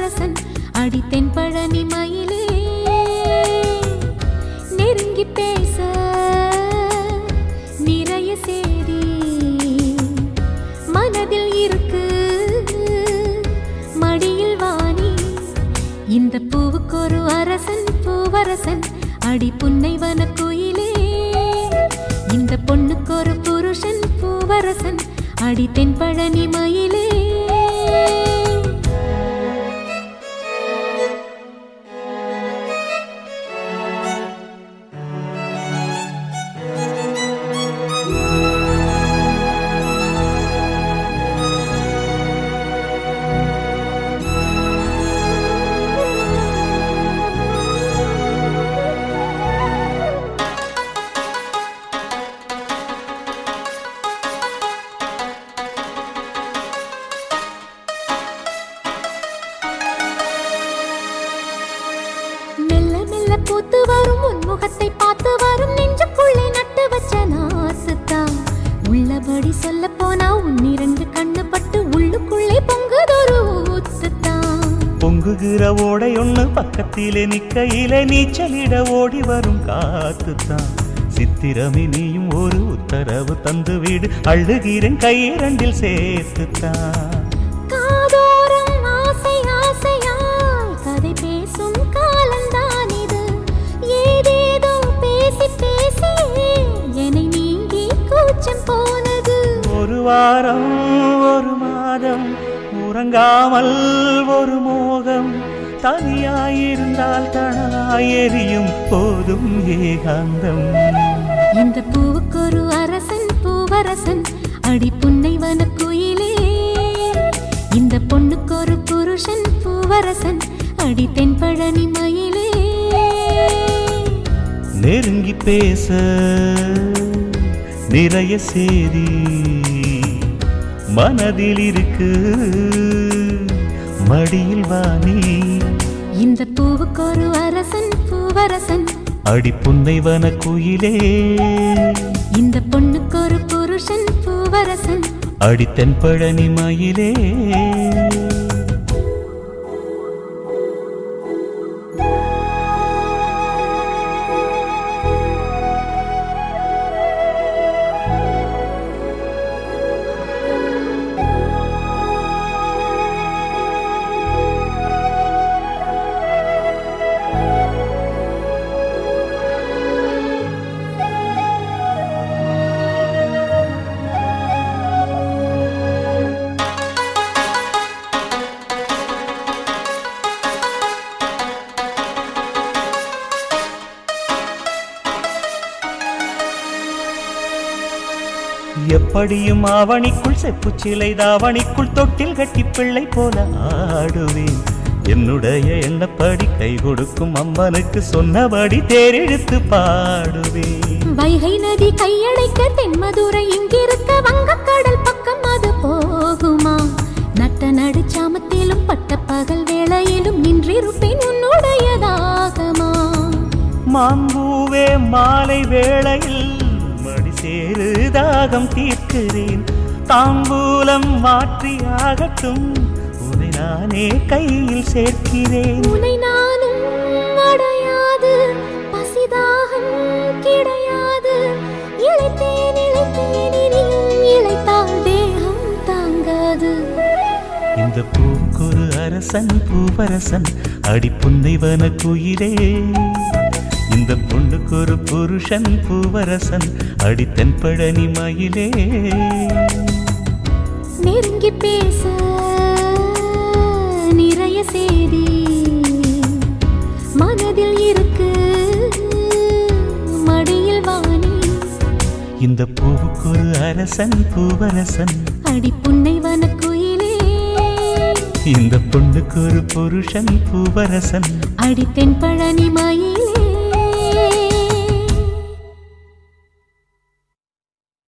பூவரசன் அடித்தென் பழனி மயிலே நெருங்கி பேச நிறைய சேரி மனதில் இருக்கு மடியில் வாணி இந்த பூவுக்கு ஒரு அரசன் பூவரசன் அடி புன்னைவன கோயிலே இந்த பொண்ணுக்கு ஒரு புருஷன் பூவரசன் அடி தென்பழனி மயிலே மெல்ல மெல்ல பூத்து வரும் உன் முகத்தை பார்த்து வரும் நெஞ்சுக்குள்ளே நட்டு வச்ச நாசுத்தான் உள்ளபடி சொல்ல போனா உன் இரண்டு கண்ணு பட்டு உள்ளுக்குள்ளே பொங்குதொரு ஊத்துத்தான் பொங்குகிற ஓடை ஒண்ணு பக்கத்திலே நிக்கையிலே நீச்சலிட ஓடி வரும் காத்துத்தான் சித்திரமே நீயும் ஒரு உத்தரவு தந்து வீடு அழுகிறேன் கையிரண்டில் சேர்த்துத்தான் காதோரம் ஆசை ஆசையாய் கதை பேசும் காலம்தான் இது ஏதேதோ பேசி பேசி என்னை நீங்கி கூச்சம் போனது ஒரு வாரம் ஒரு மாதம் உறங்காமல் ஒரு மோகம் தனியாயிருந்தால் தனலாய் எரியும் போதும் ஏகாந்தம் இந்த பூவுக்கு ஒரு அரசன் பூவரசன் அடி புன்னைவன குயிலே இந்த பொண்ணுக்கு ஒரு புருஷன் பூவரசன் அடி தென்பழனி மயிலே நெருங்கி பேச நிறைய சேரி மனதில் இருக்கு மடியில் வாணி இந்த பூவுக்கு ஒரு அரசன் பூவரசன் அடி புன்னைவன குயிலே இந்த பொண்ணுக்கு ஒரு புருஷன் பூவரசன் அடி தென்பழனி மயிலே எப்படியும் ஆவணிக்குள் செப்புச் சிலை தாவணிக்குள் தொட்டில் கட்டி பிள்ளை போல ஆடுவேன் என்னுடைய எண்ணப்படி கை கொடுக்கும் அம்மனுக்கு சொன்னபடி தேரெழுத்து பாடுவேன் வைகை நதி கையடைக்க தென்மதுரை இங்கிருக்க வங்கக்கடல் பக்கம் அது போகுமா நட்ட நடுச்சாமத்திலும் பட்ட பகல் வேளையிலும் நின்றிருப்பேன் உன்னுடையதாகமா மாம்பூவே மாலை வேளையில் மடி சேரு தாகம் தீர்க்கிறேன் தாம்பூலம் மாற்றியாகட்டும் உன்னை நானே கையில் சேர்க்கிறேன் உனை நானும் அடையாது பசிதாகம் கிடையாது இழைத்தேன் இழைத்தேன் இனியும் இழைத்தால் தேகம் தாங்காது இந்த பூக்குரு அரசன் பூவரசன் அடி புன்னைவன குயிலே இந்த பொண்ணுக்கு ஒரு புருஷன் பூவரசன் அடி தென்பழனி மயிலே நெருங்கி பேச நிறைய செய்தி மனதில் இருக்கு மடியில் வாணி இந்த பூவுக்கு ஒரு அரசன் பூவரசன் அடி புன்னை வனக்குயிலே இந்த பொண்ணுக்கு ஒரு புருஷன் பூவரசன் அடி தென்பழனி மயிலே